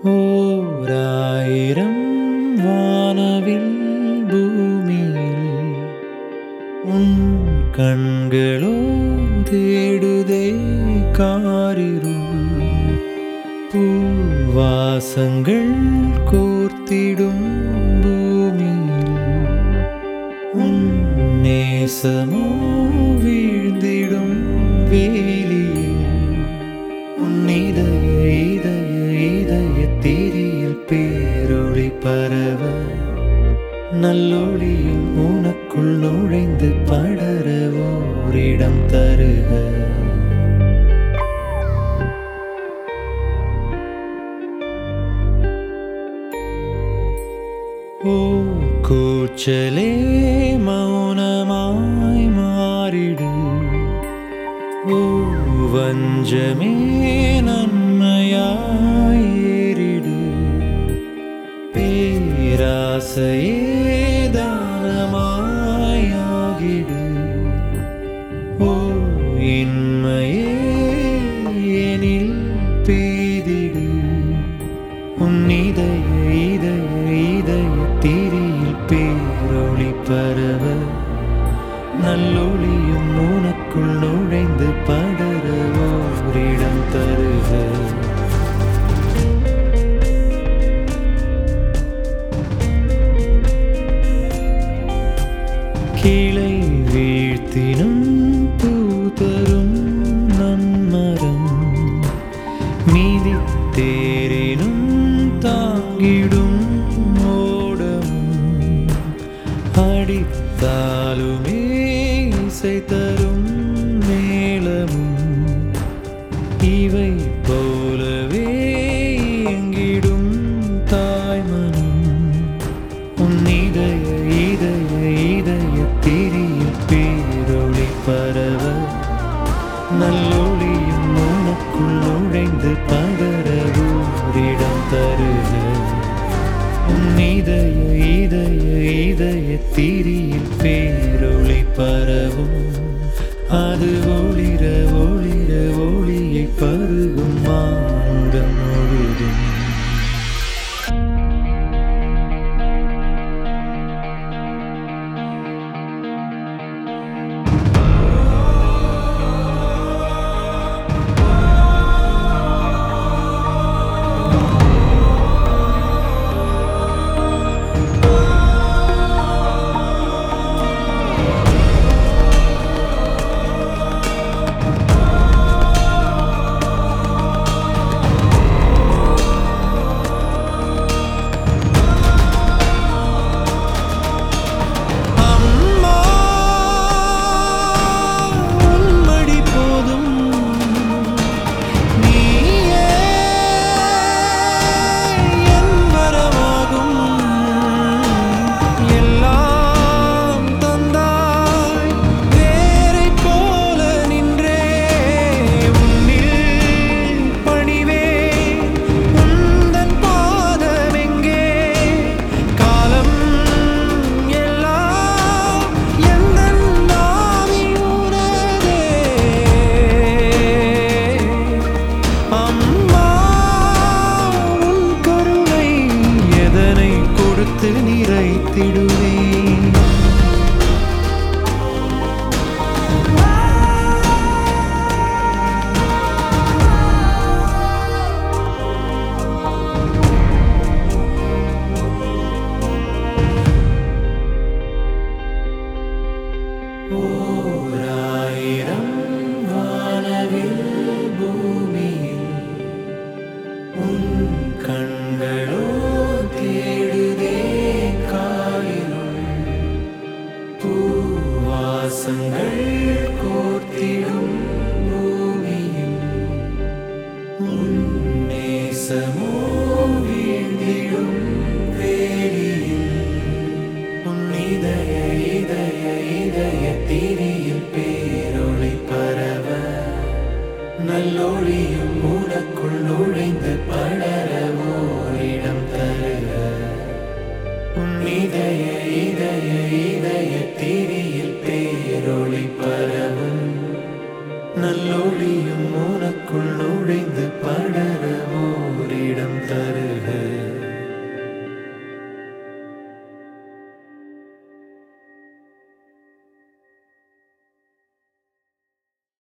ஓராயிரம் வானவில் பூமியில் உன் கண்களோ தேடுதே காரிருள் பூவாசங்கள் கோர்த்திடும் பூமியில் உன் நேசமோ வீழ்ந்திடும் வேலியில் உன் இதய இதய இதய தீரியில் பேரொளி பரவ நல்லொளியும் உனக்குள் நுழைந்து படர ஓரிடம் தருக ஓ கூச்சலே மௌனமாய் மாறிடு ஓ வஞ்சமே நன்மையாய் ஏறிடு பேராசையே தானமாய் ஆகிடு ஓ இன்மையே எனில் பேதிடு உன் இதய இதய இதய தீரியில் பேரொளி பரவ நல்லொளியும் உனக்குள் நுழைந்து படர ஓரிடம் தருக கிளை வீழ்த்தினும் பூதரும் நன்மரம் மீதி தேரினும் தாங்கிடும் ஓடமும் அடித்தாலுமே இசை தரும் மேளமும் இவை போலவே எங்கிடும் தாய்மனம் உன் இதய இதய இதய திரியில் பேரொளி பரவ நல்லொளியும் உனக்குள் நுழைந்து படர ஓரிடம் தருக உன் இதய இதய இதய திரியில் பேரொளி பரவும் அது ஒளிர ஒளிர ஒளியை பருகும் மானுடம் முழுதும் அம்மா உன்மடி போதும் நீயே என் வரமாகும் எல்லாம் தந்தாய் வேரை போல நின்றே உன்னில் பணிவே உந்தன் பாதமெங்கே காலம் எல்லாம் எந்தன் நாவி உனதே அம்மா உன் கருணை எதனை கொடுத்து நிறைத்திடுவேன் ஓராயிரம் வானவில் பூமியில் உன் கண்களோ தேடுதே காயினுள் பூவாசங்கள் கோர்த்திடும் பூமியில் உன் நேசமோ வீழ்ந்திடும் வேலியில் உன் இதய இதய இதய தீரியில் பேரொளி பரவ நல்லொளியும் உனக்குள் நுழைந்து படர ஓரிடம் தருக உன் இதய இதய இதய தீரியில் பேரொளி பரவும் நல்லொளியும் உனக்குள்